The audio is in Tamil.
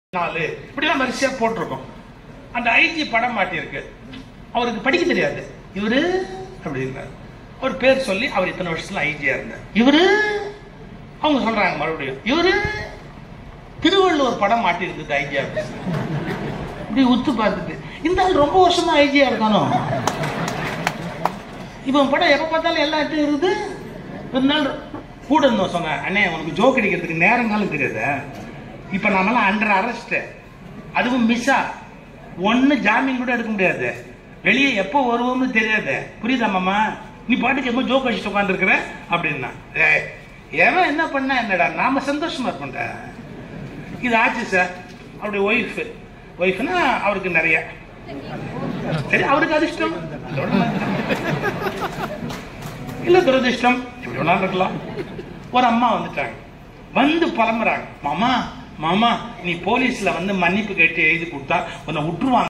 நாலு இப்படிலாம் வரிசையா போட்டிருக்கோம் அந்த ஐஜி படம் மாட்டியிருக்கு அவருக்கு படிக்க தெரியாது இவரு அப்படின்னாரு ஒரு பேர் சொல்லி அவர் இத்தனை வருஷத்துல ஐஜியா இருந்தார் இவரு அவங்க சொல்றாங்க மறுபடியும் இவரு திருவள்ளுவர் படம் மாட்டியிருக்குது ஐஜியா இப்படி உத்து பார்த்துட்டு இந்த ஆள் ரொம்ப வருஷமா ஐஜியா இருக்கானோ இவன் படம் எப்ப பார்த்தாலும் எல்லா இடத்தையும் இருக்குது ஒரு நாள் கூட இருந்தோம் சொன்னேன் அண்ணே உனக்கு ஜோக் அடிக்கிறதுக்கு நேரங்காலம் தெரியாது இப்ப நாமெல்லாம் அண்டர் அரெஸ்ட் அதுவும் மிஸ்ஸா ஒண்ணு ஜாமீன் கூட எடுக்க முடியாது வெளியே எப்போ வருவோம்னு தெரியாது புரியுதா மாமா நீ பாட்டுக்கு எப்போ ஜோக் அடிச்சுட்டு உட்காந்துருக்குற அப்படின்னா ஏய், எவன் என்ன பண்ணா என்னடா நாம சந்தோஷமா இருப்போம்டா இது ஆச்சு சார் அவருடைய ஒய்ஃப் ஒய்ஃப்னா அவருக்கு நிறைய சரி அவருக்கு அதிர்ஷ்டம் அதோட இல்ல துரதிர்ஷ்டம் எப்படி வேணாலும் இருக்கலாம் ஒரு அம்மா வந்துட்டாங்க வந்து புலம்புறாங்க மாமா மாமா நீ போலீஸ்ல வந்து மன்னிப்பு கேட்டு எழுதி கொடுத்தா உன்னை விட்டுருவாங்க